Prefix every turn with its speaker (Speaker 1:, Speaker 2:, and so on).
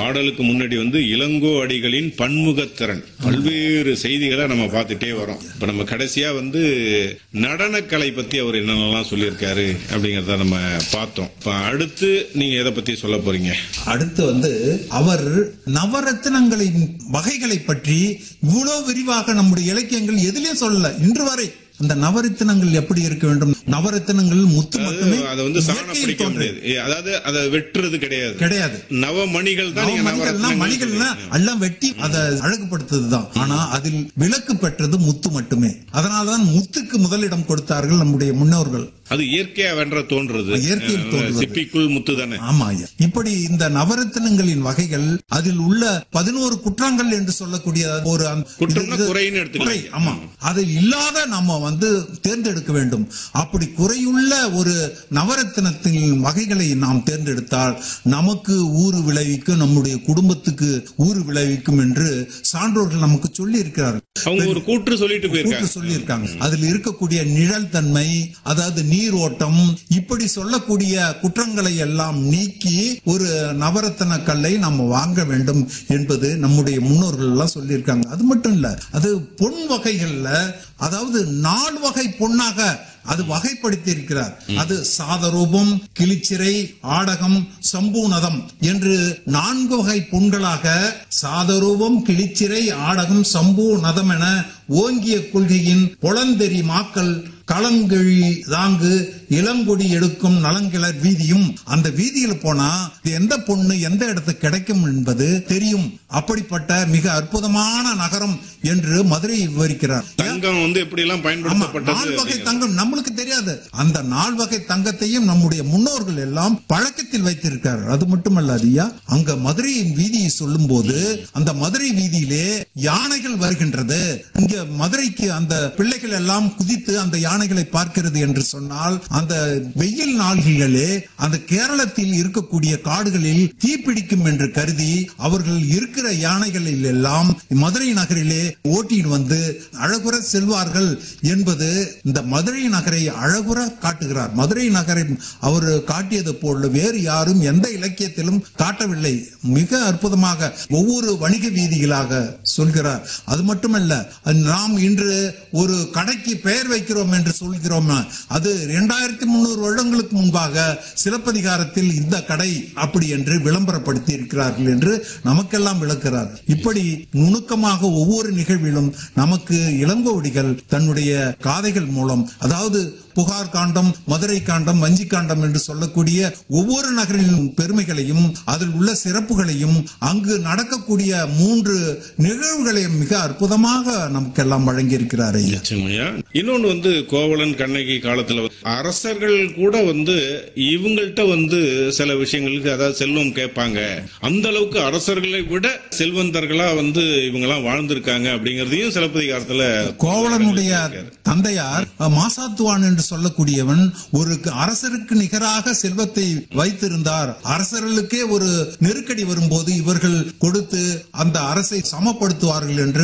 Speaker 1: பாடலுக்கு முன்னாடி வந்து இளங்கோ அடிகளின் பன்முகத்திறன் பல்வேறு செய்திகளை நம்ம பார்த்துட்டே வரோம் இப்ப நம்ம கடைசியா வந்து நடனக்கலை பத்தி அவர் என்னென்னலாம் சொல்லியிருக்காரு அப்படிங்கறத நம்ம பார்த்தோம் இப்ப அடுத்து நீங்க எதை பத்தி சொல்ல போறீங்க
Speaker 2: அடுத்து வந்து அவர் நவரத்தினங்களின் வகைகளை பற்றி இவ்வளவு விரிவாக நம்முடைய இலக்கியங்கள் எதிலையும் சொல்லல இன்று வரை அந்த நவரத்தினங்கள் எப்படி இருக்க வேண்டும் நவரத்தினங்கள் முத்து மட்டுமே
Speaker 1: அதை வந்து சாண
Speaker 2: இயற்கையில்
Speaker 1: பிடிக்க
Speaker 2: தோன்றியது.
Speaker 1: முடியாது ஏ, அதாவது அதை வெட்டுறது கிடையாது
Speaker 2: கிடையாது
Speaker 1: நவமணிகள் தான் நீங்க
Speaker 2: மணிகள்னா
Speaker 1: நவரத்னங்கள்
Speaker 2: மணிகள்னா
Speaker 1: சொல்றீங்க.
Speaker 2: எல்லாம் வெட்டி அதை அழகுபடுத்துறதுதான் ஆனா அதில் விலக்கு பெற்றது முத்து மட்டுமே அதனாலதான் முத்துக்கு முதலிடம் கொடுத்தார்கள் நம்முடைய முன்னோர்கள்
Speaker 1: அது இயற்கையா வென்ற தோன்றது
Speaker 2: இயற்கையில் தோன்றுவது.
Speaker 1: சிப்பிக்குள் முத்து தானே
Speaker 2: ஆமா ஐயா இப்படி இந்த நவரத்தினங்களின் வகைகள் அதில் உள்ள பதினோரு குற்றங்கள் என்று சொல்லக்கூடிய ஒரு அந்த-
Speaker 1: குற்றம்னா
Speaker 2: இது-
Speaker 1: குறைன்னு எடுத்துக்கலாம்.
Speaker 2: குறை, ஆமா அதில் இல்லாத நம்ம வந்து தேர்ந்தெடுக்க வேண்டும் அப்படி குறையுள்ள ஒரு நவரத்தினத்தின் வகைகளை நாம் தேர்ந்தெடுத்தால் நமக்கு ஊறு விளைவிக்கும் நம்முடைய குடும்பத்துக்கு ஊறு விளைவிக்கும் என்று சான்றோர்கள் நமக்கு சொல்லி இருக்கிறார்கள்
Speaker 1: அவங்க ஒரு கூற்று சொல்லிட்டு
Speaker 2: கூட்டு
Speaker 1: போயிருக்காங்க
Speaker 2: சொல்லியிருக்காங்க அதில் இருக்கக்கூடிய நிழல் தன்மை அதாவது நீரோட்டம் இப்படி சொல்லக்கூடிய குற்றங்களை எல்லாம் நீக்கி ஒரு நவரத்தன கல்லை நம்ம வாங்க வேண்டும் என்பது நம்முடைய முன்னோர்கள் எல்லாம் சொல்லியிருக்காங்க அது மட்டும் இல்ல அது பொன் வகைகள்ல அதாவது நால் வகை பொன்னாக அது வகைப்படுத்தி இருக்கிறார் அது சாதரூபம் கிளிச்சிறை ஆடகம் சம்பூனதம் என்று நான்கு வகை பொன்களாக சாதரூபம் கிளிச்சிறை ஆடகம் சம்பூநதம் என ஓங்கிய கொள்கையின் பொலந்தெறி மாக்கள் களங்கழி தாங்கு இளங்கொடி எடுக்கும் நலங்கிளர் வீதியும் அந்த வீதியில போனா இது எந்த பொண்ணு எந்த இடத்துக்கு கிடைக்கும் என்பது தெரியும் அப்படிப்பட்ட மிக அற்புதமான நகரம் என்று மதுரை விவரிக்கிறார்
Speaker 1: தங்கம் வந்து எப்படி எல்லாம்
Speaker 2: ஆமா
Speaker 1: பயன்படுத்தப்பட்டது
Speaker 2: நால் வகை
Speaker 1: அப்படிங்கிறது.
Speaker 2: தங்கம் நம்மளுக்கு தெரியாது அந்த நால் வகை தங்கத்தையும் நம்முடைய முன்னோர்கள் எல்லாம் பழக்கத்தில் வைத்திருக்கிறார்கள் அது மட்டுமல்ல ஐயா அங்க மதுரையின் வீதியை சொல்லும் போது அந்த மதுரை வீதியிலே யானைகள் வருகின்றது இங்க மதுரைக்கு அந்த பிள்ளைகள் எல்லாம் குதித்து அந்த யானைகளை பார்க்கிறது என்று சொன்னால் அந்த வெயில் நாள்களிலே அந்த கேரளத்தில் இருக்கக்கூடிய காடுகளில் தீப்பிடிக்கும் என்று கருதி அவர்கள் இருக்கிற யானைகளில் எல்லாம் மதுரை நகரிலே ஓட்டிட்டு வந்து அழகுற செல்வார்கள் என்பது இந்த மதுரை நகரை அழகுற காட்டுகிறார் மதுரை நகரை அவர் காட்டியது போல வேறு யாரும் எந்த இலக்கியத்திலும் காட்டவில்லை மிக அற்புதமாக ஒவ்வொரு வணிக வீதிகளாக சொல்கிறார் அது மட்டுமல்ல நாம் இன்று ஒரு கடைக்கு பெயர் வைக்கிறோம் என்று சொல்கிறோம் அது இரண்டாயிரத்தி முன்னூறு வருடங்களுக்கு முன்பாக சிலப்பதிகாரத்தில் இந்த கடை அப்படி என்று விளம்பரப்படுத்தி இருக்கிறார்கள் என்று நமக்கெல்லாம் விளக்கிறார் இப்படி நுணுக்கமாக ஒவ்வொரு நிகழ்விலும் நமக்கு இளங்கோவடிகள் தன்னுடைய காதைகள் மூலம் அதாவது புகார் காண்டம் மதுரை காண்டம் வஞ்சி காண்டம் என்று சொல்லக்கூடிய ஒவ்வொரு நகரின் பெருமைகளையும் அதில் உள்ள சிறப்புகளையும் அங்கு நடக்கக்கூடிய மூன்று நிகழ்வுகளையும் மிக அற்புதமாக நமக்கெல்லாம் வழங்கியிருக்கிறார் ஐயா
Speaker 1: நிச்சயமாய்யா. இன்னொன்னு வந்து கோவலன் கண்ணகி காலத்துல அரசர்கள் கூட வந்து இவங்கள்ட்ட வந்து சில விஷயங்களுக்கு அதாவது செல்வம் கேட்பாங்க அந்த அளவுக்கு அரசர்களை விட செல்வந்தர்களா வந்து இவங்க எல்லாம் வாழ்ந்திருக்காங்க அப்படிங்கறதையும் சிலப்பதிகாரத்துல
Speaker 2: கோவலனுடைய தந்தையார் அஹ், மாசாத்துவான் என்று சொல்லக்கூடியவன் ஒரு அரசருக்கு நிகராக செல்வத்தை வைத்திருந்தார் அரசர்களுக்கே ஒரு நெருக்கடி வரும்போது இவர்கள் கொடுத்து அந்த அரசை சமப்படுத்துவார்கள் என்று